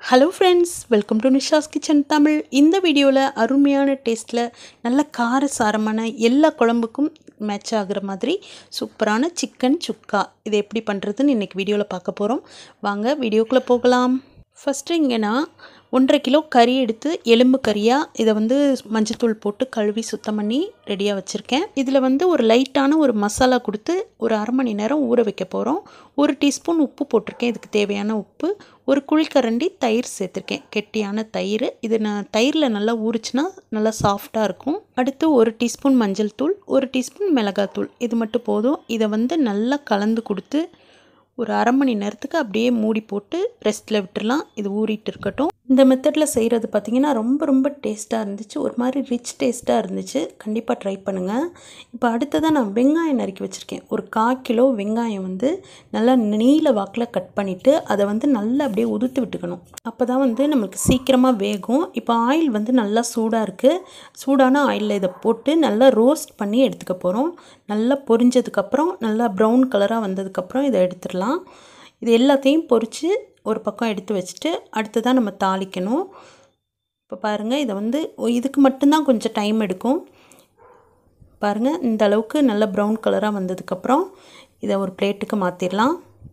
hello friends welcome to Nisha's kitchen Tamil இந்த வீடியோவில் அருமையான டேஸ்ட்டில் நல்ல கார சாரமான எல்லா குழம்புக்கும் மேட்ச் ஆகுற மாதிரி சூப்பரான சிக்கன் சுக்கா இது எப்படி பண்ணுறதுன்னு இன்றைக்கி வீடியோவில் பார்க்க போகிறோம் வாங்க வீடியோக்குள்ளே போகலாம் ஃபஸ்ட்டு இங்கே நான் ஒன்றரை கிலோ கறி எடுத்து எலும்பு கறியாக இதை வந்து மஞ்சத்தூள் போட்டு கழுவி சுத்தம் பண்ணி ரெடியாக வச்சுருக்கேன் இதில் வந்து ஒரு லைட்டான ஒரு மசாலா கொடுத்து ஒரு அரை மணி நேரம் ஊற வைக்க போகிறோம் ஒரு டீஸ்பூன் உப்பு போட்டிருக்கேன் இதுக்கு தேவையான உப்பு ஒரு குழிக்கரண்டி தயிர் சேர்த்துருக்கேன் கெட்டியான தயிர் இது நான் தயிரில் நல்லா ஊறிச்சுன்னா நல்லா சாஃப்டாக இருக்கும் அடுத்து ஒரு டீஸ்பூன் மஞ்சள் தூள் ஒரு டீஸ்பூன் மிளகாத்தூள் இது மட்டும் போதும் இதை வந்து நல்லா கலந்து கொடுத்து ஒரு அரை மணி நேரத்துக்கு அப்படியே மூடி போட்டு ரெஸ்ட்டில் விட்டுறலாம் இது ஊறிட்டு இருக்கட்டும் இந்த மெத்தடில் செய்கிறது பார்த்திங்கன்னா ரொம்ப ரொம்ப டேஸ்ட்டாக இருந்துச்சு ஒரு மாதிரி ரிச் டேஸ்ட்டாக இருந்துச்சு கண்டிப்பாக ட்ரை பண்ணுங்கள் இப்போ அடுத்ததாக நான் வெங்காயம் நறுக்கி வச்சுருக்கேன் ஒரு கால் கிலோ வெங்காயம் வந்து நல்லா நீல வாக்கில் கட் பண்ணிவிட்டு அதை வந்து நல்லா அப்படியே உதுத்து விட்டுக்கணும் அப்போ தான் வந்து நமக்கு சீக்கிரமாக வேகும் இப்போ ஆயில் வந்து நல்லா சூடாக இருக்குது சூடான ஆயிலில் இதை போட்டு நல்லா ரோஸ்ட் பண்ணி எடுத்துக்க போகிறோம் நல்லா பொரிஞ்சதுக்கப்புறம் நல்லா ப்ரௌன் கலராக வந்ததுக்கப்புறம் இதை எடுத்துடலாம் இது எல்லாத்தையும் பொரித்து ஒரு பக்கம் எடுத்து வச்சுட்டு அடுத்து தான் நம்ம தாளிக்கணும் இப்போ பாருங்கள் இதை வந்து இதுக்கு மட்டும்தான் கொஞ்சம் டைம் எடுக்கும் பாருங்கள் இந்த அளவுக்கு நல்ல ப்ரௌன் கலராக வந்ததுக்கப்புறம் இதை ஒரு பிளேட்டுக்கு மாற்றிடலாம்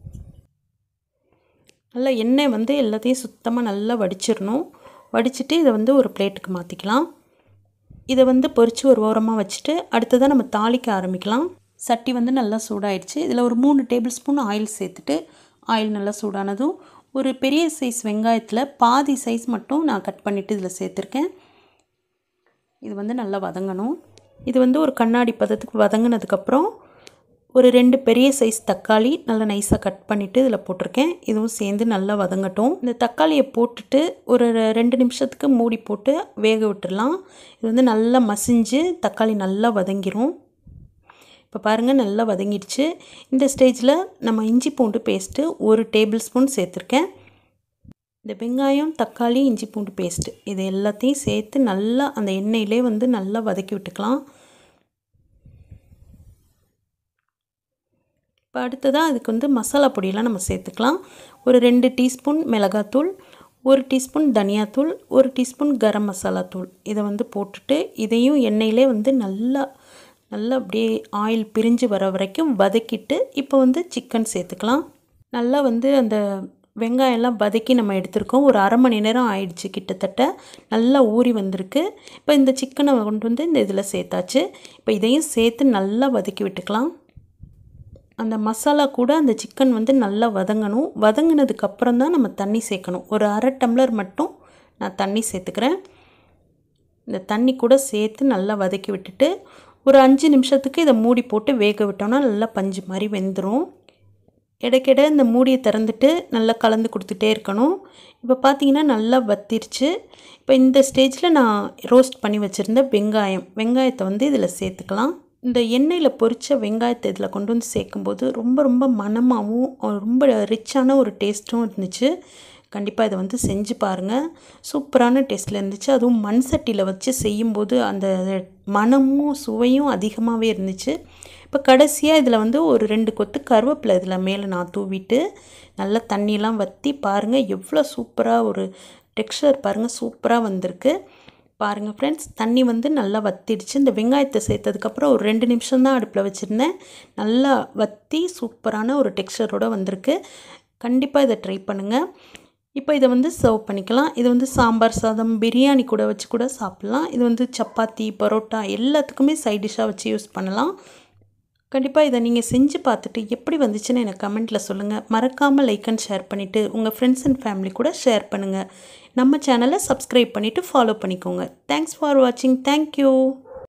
நல்லா எண்ணெய் வந்து எல்லாத்தையும் சுத்தமாக நல்லா வடிச்சிடணும் வடிச்சிட்டு இதை வந்து ஒரு பிளேட்டுக்கு மாற்றிக்கலாம் இதை வந்து பொரித்து ஒரு ஓரமாக வச்சுட்டு அடுத்ததாக நம்ம தாளிக்க ஆரம்பிக்கலாம் சட்டி வந்து நல்லா சூடாயிடுச்சு இதில் ஒரு மூணு டேபிள் ஸ்பூன் ஆயில் சேர்த்துட்டு ஆயில் நல்லா சூடானதும் ஒரு பெரிய சைஸ் வெங்காயத்தில் பாதி சைஸ் மட்டும் நான் கட் பண்ணிவிட்டு இதில் சேர்த்துருக்கேன் இது வந்து நல்லா வதங்கணும் இது வந்து ஒரு கண்ணாடி பதத்துக்கு வதங்கினதுக்கப்புறம் ஒரு ரெண்டு பெரிய சைஸ் தக்காளி நல்லா நைஸாக கட் பண்ணிவிட்டு இதில் போட்டிருக்கேன் இதுவும் சேர்ந்து நல்லா வதங்கட்டும் இந்த தக்காளியை போட்டுட்டு ஒரு ரெண்டு நிமிஷத்துக்கு மூடி போட்டு வேக விட்டுடலாம் இது வந்து நல்லா மசிஞ்சு தக்காளி நல்லா வதங்கிரும் இப்போ பாருங்கள் நல்லா வதங்கிடுச்சு இந்த ஸ்டேஜில் நம்ம இஞ்சி பூண்டு பேஸ்ட்டு ஒரு டேபிள் ஸ்பூன் சேர்த்துருக்கேன் இந்த வெங்காயம் தக்காளி இஞ்சி பூண்டு பேஸ்ட்டு இது எல்லாத்தையும் சேர்த்து நல்லா அந்த எண்ணெயிலே வந்து நல்லா வதக்கி விட்டுக்கலாம் இப்போ அடுத்ததாக அதுக்கு வந்து மசாலா பொடியெல்லாம் நம்ம சேர்த்துக்கலாம் ஒரு ரெண்டு டீஸ்பூன் மிளகாத்தூள் ஒரு டீஸ்பூன் தனியாத்தூள் ஒரு டீஸ்பூன் கரம் மசாலா தூள் இதை வந்து போட்டுட்டு இதையும் எண்ணெயிலே வந்து நல்லா நல்லா அப்படியே ஆயில் பிரிஞ்சு வர வரைக்கும் வதக்கிட்டு இப்போ வந்து சிக்கன் சேர்த்துக்கலாம் நல்லா வந்து அந்த வெங்காயம்லாம் வதக்கி நம்ம எடுத்திருக்கோம் ஒரு அரை மணி நேரம் ஆயிடுச்சு கிட்டத்தட்ட நல்லா ஊறி வந்திருக்கு இப்போ இந்த சிக்கனை கொண்டு வந்து இந்த இதில் சேர்த்தாச்சு இப்போ இதையும் சேர்த்து நல்லா வதக்கி விட்டுக்கலாம் அந்த மசாலா கூட அந்த சிக்கன் வந்து நல்லா வதங்கணும் வதங்கினதுக்கப்புறம் தான் நம்ம தண்ணி சேர்க்கணும் ஒரு அரை டம்ளர் மட்டும் நான் தண்ணி சேர்த்துக்கிறேன் இந்த தண்ணி கூட சேர்த்து நல்லா வதக்கி விட்டுட்டு ஒரு அஞ்சு நிமிஷத்துக்கு இதை மூடி போட்டு வேக விட்டோம்னா நல்லா பஞ்சு மாதிரி வெந்துடும் இடைக்கிட இந்த மூடியை திறந்துட்டு நல்லா கலந்து கொடுத்துட்டே இருக்கணும் இப்போ பார்த்தீங்கன்னா நல்லா வத்திருச்சு இப்போ இந்த ஸ்டேஜில் நான் ரோஸ்ட் பண்ணி வச்சுருந்த வெங்காயம் வெங்காயத்தை வந்து இதில் சேர்த்துக்கலாம் இந்த எண்ணெயில் பொரித்த வெங்காயத்தை இதில் கொண்டு வந்து சேர்க்கும்போது ரொம்ப ரொம்ப மணமாகவும் ரொம்ப ரிச்சான ஒரு டேஸ்ட்டும் இருந்துச்சு கண்டிப்பாக இதை வந்து செஞ்சு பாருங்கள் சூப்பரான டேஸ்ட்டில் இருந்துச்சு அதுவும் மண் சட்டியில் வச்சு செய்யும்போது அந்த மனமும் சுவையும் அதிகமாகவே இருந்துச்சு இப்போ கடைசியாக இதில் வந்து ஒரு ரெண்டு கொத்து கருவேப்பிலை இதில் மேலே நான் தூவிட்டு நல்லா தண்ணியெலாம் வற்றி பாருங்கள் எவ்வளோ சூப்பராக ஒரு டெக்ஸ்சர் பாருங்கள் சூப்பராக வந்திருக்கு பாருங்கள் ஃப்ரெண்ட்ஸ் தண்ணி வந்து நல்லா வத்திடுச்சு இந்த வெங்காயத்தை சேர்த்ததுக்கப்புறம் ஒரு ரெண்டு நிமிஷம் தான் அடுப்பில் வச்சுருந்தேன் நல்லா வற்றி சூப்பரான ஒரு டெக்ஸ்சரோடு வந்திருக்கு கண்டிப்பாக இதை ட்ரை பண்ணுங்கள் இப்போ இதை வந்து சர்வ் பண்ணிக்கலாம் இது வந்து சாம்பார் சாதம் பிரியாணி கூட வச்சு கூட சாப்பிட்லாம் இது வந்து சப்பாத்தி பரோட்டா எல்லாத்துக்குமே சைட் டிஷ்ஷாக வச்சு யூஸ் பண்ணலாம் கண்டிப்பாக இதை நீங்கள் செஞ்சு பார்த்துட்டு எப்படி வந்துச்சுன்னு எனக்கு கமெண்ட்டில் சொல்லுங்கள் மறக்காமல் லைக் அண்ட் ஷேர் பண்ணிவிட்டு உங்கள் ஃப்ரெண்ட்ஸ் அண்ட் ஃபேமிலி கூட ஷேர் பண்ணுங்கள் நம்ம சேனலை சப்ஸ்கிரைப் பண்ணிவிட்டு ஃபாலோ பண்ணிக்கோங்க தேங்க்ஸ் ஃபார் வாட்சிங் தேங்க்யூ